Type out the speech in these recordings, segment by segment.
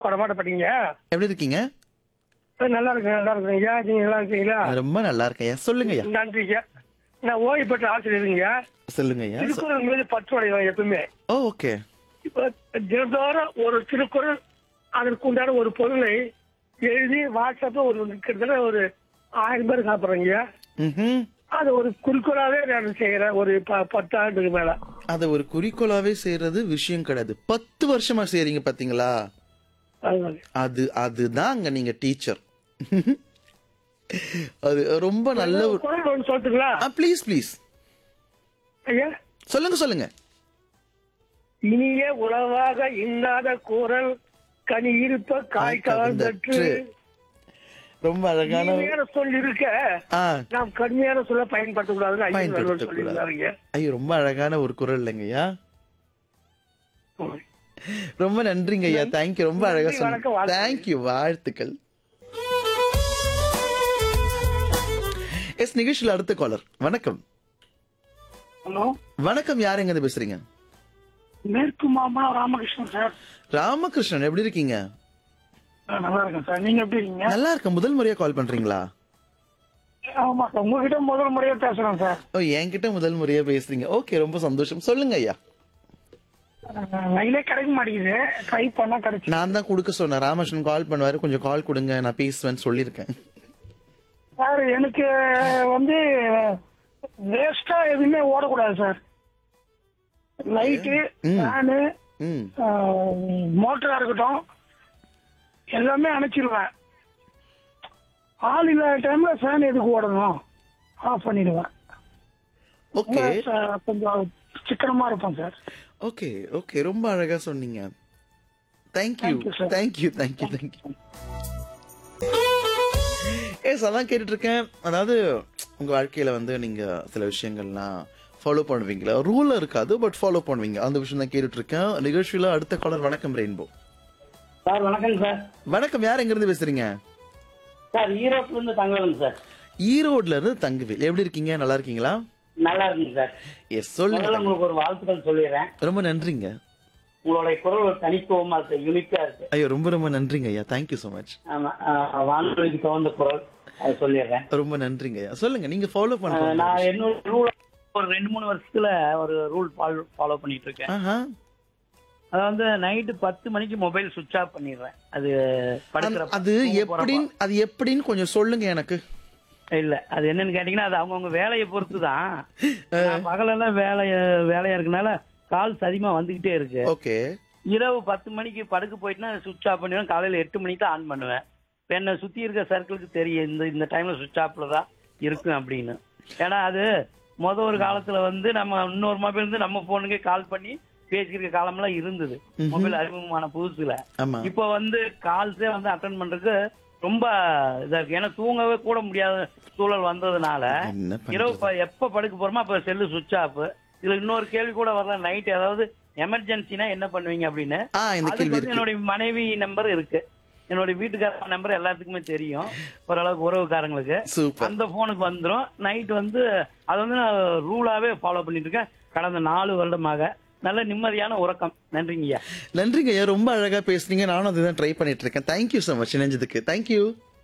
படமாட்ட பண்ணீங்க எப்படி இருக்கீங்க நல்லா இருக்கு நல்லா இருக்குங்க ஐயா நீங்க நல்லா இருக்கீங்களா ரொம்ப நல்லா இருக்கேன் ஐயா சொல்லுங்க ஐயா நன்றிங்க நான் ஓய்வு பெற்ற ஆசிரியருங்க சொல்லுங்க ஐயா திருக்குறள் மீது பற்று அடைவேன் எப்பவுமே ஓ ஓகே இப்ப தினந்தோறும் ஒரு திருக்குறள் அதற்கு உண்டான ஒரு பொருளை எழுதி வாட்ஸ்அப்ல ஒரு கிட்டத்தட்ட ஒரு ஆயிரம் பேர் சாப்பிடுறீங்க ம் அது ஒரு குறிக்கோளாவே நான் செய்யறேன் ஒரு ப- பத்து ஆண்டுக்கு மேல அதை ஒரு குறிக்கோளாவே செய்யறது விஷயம் கிடையாது பத்து வருஷமா செய்றீங்க பாத்தீங்களா அதுதான். அது அதுதான் அங்க நீங்க டீச்சர் அது ரொம்ப நல்ல ஒரு குரல் ஒன்று சொல்லட்டுங்களா ப்ளீஸ் ப்ளீஸ் ஐயா சொல்லுங்க சொல்லுங்க இனிய உறவாக இன்னாத குரல் கனி இருப்ப காய் கலந்தற்று ரொம்ப அழகான இனிமையான சொல் இருக்க ஆ நாம் கடுமையான சொல்ல பயன்படுத்தக்கூடாதுன்னு ஐயா வள்ளுவர் பயன்படுத்தக்கூடாது சொல்லியிருந்தாருங்க ஐயோ ரொம்ப அழகான ஒரு குரல் இல்லைங்கய்யா ரொம்ப நன்றிங்க ஐயா தேங்க்யூ ரொம்ப அழகா நன்றி, வணக்கம், சொன்னீங்க வாழ்த்துக்கள். தேங்க்யூ வாழ்த்துக்கள் எஸ் நிகழ்ச்சியில் அடுத்த காலர் வணக்கம் ஹலோ வணக்கம் யார் எங்க இருந்து பேசுறீங்க மேற்கு மாம்பலம் ராமகிருஷ்ணன் சார் ராமகிருஷ்ணன் எப்படி இருக்கீங்க ஆ, நல்லா இருக்கேன் சார் நீங்க எப்படி இருக்கீங்க நல்லா இருக்க முதல் முறையா கால் பண்றீங்களா ஆமா சார் உங்ககிட்ட முதல் முறையா பேசுறேன் சார் ஓ என்கிட்ட முதல் முறையா பேசுறீங்க ஓகே ரொம்ப சந்தோஷம் சொல்லுங்க ஐயா லைனே கிடைக்க மாட்டேங்குது ட்ரை பண்ணா கிடைச்சு நான் தான் கொடுக்க சொன்னேன் ராமகிருஷ்ணன் கால் பண்ணுவாரு கொஞ்சம் கால் கொடுங்க நான் பேசுவேன்னு சொல்லியிருக்கேன் சார் எனக்கு வந்து வேஸ்டா எதுவுமே ஓடக்கூடாது சார் லைட்டு ஃபேனு ம் மோட்டரா இருக்கட்டும் எல்லாமே அணைச்சிருவேன் ஆள் இல்லாத டைம்ல ஃபேன் எதுக்கு ஓடணும் ஆஃப் பண்ணிடுவேன் ஓகே சார், கொஞ்சம் சிக்கனமா இருப்பேன் சார் ஓகே ஓகே ரொம்ப அழகா சொன்னீங்க thank you Thank you, sir. Thank you thank you thank you yes அதான் கேட்டுட்டு இருக்கேன் அதாவது உங்க வாழ்க்கையில வந்து நீங்க சில விஷயங்கள்லாம் ஃபாலோ பண்ணுவீங்களா ரூல் இருக்காது பட் ஃபாலோ பண்ணுவீங்க அந்த விஷயம் தான் கேட்டுட்டு இருக்கேன் நிகழ்ச்சியில அடுத்த காலர் வணக்கம் ரெயின்போ சார் வணக்கம் சார் வணக்கம் யார் எங்க இருந்து பேசுறீங்க சார் ஈரோட்ல இருந்து தங்கவேலன் சார் ஈரோட்ல இருந்து தங்குவேல் எப்படி இருக்கீங்க நல்லா இருக்கீங்களா நல்லா இருக்குங்க சார் எஸ் சொல்லுங்க முதல்ல உங்களுக்கு ஒரு வாழ்த்துக்கள் சொல்லிடுறேன் ரொம்ப நன்றிங்க உங்களுடைய குரல் ஒரு தனித்துவமா இருக்கு யூனிக்கா இருக்கு ஐயோ ரொம்ப ரொம்ப நன்றிங்க ஐயா தேங்க்யூ ஸோ மச் ஆமா ஆஹ், வானொலிக்கு தகுந்த குரல் அதை சொல்லிடுறேன் ரொம்ப நன்றிங்க ஐயா சொல்லுங்க நீங்க ஃபாலோ ஆஹ், பண்ற நான் என்னோட ரூல் ஒரு ரெண்டு மூணு வருஷத்துல ஒரு ரூல் ஃபாலோ பண்ணிட்டு இருக்கேன் ஆஹா அது வந்து நைட்டு பத்து மணிக்கு மொபைல் சுவிட்ச் ஆஃப் பண்ணிடுறேன் அது படுக்கிற அது எப்படின்னு அது எப்படின்னு கொஞ்சம் சொல்லுங்க எனக்கு இல்ல அது என்னன்னு கேட்டீங்கன்னா அது அவங்கவுங்க வேலையை பொறுத்து தான் பகலெல்லாம் வேலைய வேலையா இருக்கனால கால்ஸ் அதிகமா வந்துகிட்டே இருக்கு ஓகே இரவு பத்து மணிக்கு படுக்க போயிட்டுனா சுவிட்ச் ஆஃப் பண்ணிடுவேன் காலையில எட்டு மணிக்கு தான் ஆன் பண்ணுவேன் இப்ப என்னை சுத்தி இருக்க சர்க்கிளுக்கு தெரியும் இந்த இந்த டைம்ல சுவிட்ச் ஆஃப்ல தான் இருக்கும் அப்படின்னு ஏன்னா அது முத ஒரு காலத்துல வந்து நம்ம இன்னொரு மொபைல் இருந்து நம்ம போனுக்கே கால் பண்ணி பேசிக்கிற காலம்லாம் இருந்தது மொபைல் அறிமுகமான புதுசுல ஆமா இப்போ வந்து கால்ஸே வந்து அட்டன் பண்றதுக்கு ரொம்ப இதா இருக்கு ஏன்னா தூங்கவே கூட முடியாத சூழல் வந்ததுனால என்ன இரவு பண்றது ப- எப்ப படுக்க போறோமோ அப்ப செல்லு சுவிட்ச் ஆஃப் இதுல இன்னொரு கேள்வி கூட வரல நைட் ஏதாவது எமர்ஜென்சினா என்ன பண்ணுவீங்க அப்படின்னு ஆ இந்த அதுக்கு கேள்வி வந்து இருக்கு என்னுடைய மனைவி நம்பர் இருக்கு என்னுடைய வீட்டுக்கார நம்பர் எல்லாத்துக்குமே தெரியும் ஓரளவுக்கு உறவுக்காரங்களுக்கு சூப்பர் அந்த போனுக்கு வந்துரும் நைட் வந்து அது வந்து நான் ரூலாவே ஃபாலோ பண்ணிட்டு இருக்கேன் கடந்த நாலு வருடமாக நல்ல நிம்மதியான உறக்கம் நன்றிங்கய்யா நன்றிங்க ஐயா ரொம்ப அழகா பேசுனீங்க நானும் அதுதான் ட்ரை பண்ணிட்டு இருக்கேன் தேங்க்யூ so மச் இணைஞ்சதுக்கு தேங்க்யூ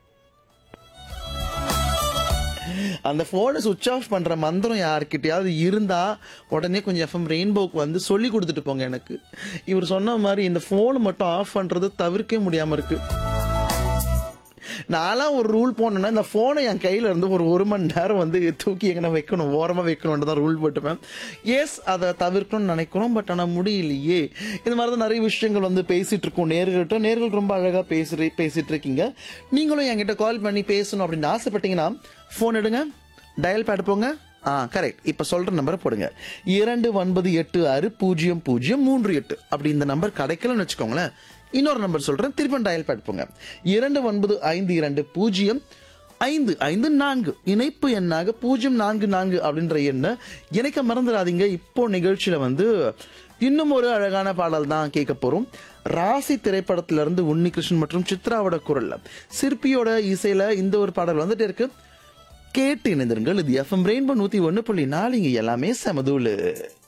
அந்த போனை சுவிட்ச் ஆஃப் பண்ற மந்திரம் யாருக்கிட்டயாவது இருந்தா உடனே கொஞ்சம் எஃப்எம் ரெயின்போக்கு வந்து சொல்லி கொடுத்துட்டு போங்க எனக்கு இவர் சொன்ன மாதிரி இந்த போன் மட்டும் ஆஃப் பண்றது தவிர்க்க முடியாம இருக்கு நான்லாம் ஒரு ரூல் போனேன்னா இந்த போனை என் கையில இருந்து ஒரு ஒரு மணி நேரம் வந்து தூக்கி எங்கன்னா வைக்கணும் ஓரமா வைக்கணும்னு தான் ரூல் போட்டுப்பேன் எஸ் அதை தவிர்க்கணும்னு நினைக்கிறோம் பட் ஆனா முடியலையே இந்த மாதிரி தான் நிறைய விஷயங்கள் வந்து பேசிட்டு இருக்கோம் நேர்கள்ட்ட நேர்கள் ரொம்ப அழகா பேசி பேசிட்டு இருக்கீங்க நீங்களும் என்கிட்ட கால் பண்ணி பேசணும் அப்படின்னு ஆசைப்பட்டீங்கன்னா ஃபோன் எடுங்க டயல் பேட் போங்க ஆ கரெக்ட் இப்ப சொல்ற நம்பரை போடுங்க இரண்டு ஒன்பது எட்டு ஆறு பூஜ்ஜியம் பூஜ்ஜியம் மூன்று எட்டு அப்படி இந்த நம்பர் கிடைக்கலன்னு வச்சுக்கோங்களேன் இன்னொரு நம்பர் சொல்றேன் திருப்பி டயல் பேட் போங்க இரண்டு ஒன்பது ஐந்து இரண்டு பூஜ்ஜியம் ஐந்து ஐந்து நான்கு இணைப்பு எண்ணாக பூஜ்ஜியம் நான்கு நான்கு அப்படின்ற எண்ணை இணைக்க மறந்துடாதீங்க இப்போ நிகழ்ச்சியில வந்து இன்னும் ஒரு அழகான பாடல் தான் கேட்க போறோம் ராசி திரைப்படத்துல இருந்து உன்னிகிருஷ்ணன் மற்றும் சித்ராவோட குரல்ல சிற்பியோட இசையில இந்த ஒரு பாடல் வந்துட்டு இருக்கு கேட்டு இணைந்திருங்கள் இது எஃப்எம் ரெயின்போ நூத்தி ஒன்னு புள்ளி நாலு இங்க எல்லாமே சமதூளு